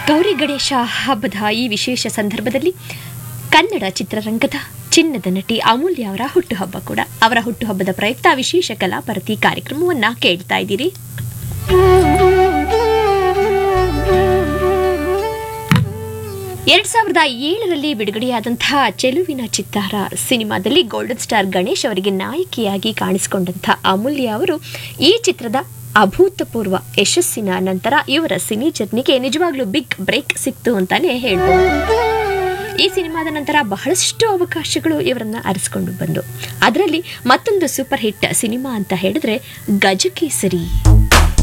ಗೌರಿ ಗಣೇಶ ಹಬ್ಬದ ಈ ವಿಶೇಷ ಸಂದರ್ಭದಲ್ಲಿ ಕನ್ನಡ ಚಿತ್ರರಂಗದ ಚಿನ್ನದ ನಟಿ ಅಮೂಲ್ಯ ಅವರ ಹುಟ್ಟುಹಬ್ಬ ಕೂಡ ಅವರ ಹುಟ್ಟುಹಬ್ಬದ ಪ್ರಯುಕ್ತ ವಿಶೇಷ ಕಲಾಭಾರತಿ ಕಾರ್ಯಕ್ರಮವನ್ನ ಕೇಳ್ತಾ ಇದ್ದೀರಿ ಎರಡ್ ಸಾವಿರದ ಏಳರಲ್ಲಿ ಬಿಡುಗಡೆಯಾದಂತಹ ಚೆಲುವಿನ ಚಿತ್ತಾರ ಸಿನಿಮಾದಲ್ಲಿ ಗೋಲ್ಡನ್ ಸ್ಟಾರ್ ಗಣೇಶ್ ಅವರಿಗೆ ನಾಯಕಿಯಾಗಿ ಕಾಣಿಸಿಕೊಂಡಂತಹ ಅಮೂಲ್ಯ ಅವರು ಈ ಚಿತ್ರದ ಅಭೂತಪೂರ್ವ ಯಶಸ್ಸಿನ ನಂತರ ಇವರ ಸಿನಿ ಜರ್ನಿಗೆ ನಿಜವಾಗ್ಲೂ ಬಿಗ್ ಬ್ರೇಕ್ ಸಿಕ್ತು ಅಂತಾನೆ ಹೇಳ್ಬೋದು ಈ ಸಿನಿಮಾದ ನಂತರ ಬಹಳಷ್ಟು ಅವಕಾಶಗಳು ಇವರನ್ನ ಅರಸ್ಕೊಂಡು ಬಂದು ಅದರಲ್ಲಿ ಮತ್ತೊಂದು ಸೂಪರ್ ಹಿಟ್ ಸಿನಿಮಾ ಅಂತ ಹೇಳಿದ್ರೆ ಗಜಕೇಸರಿ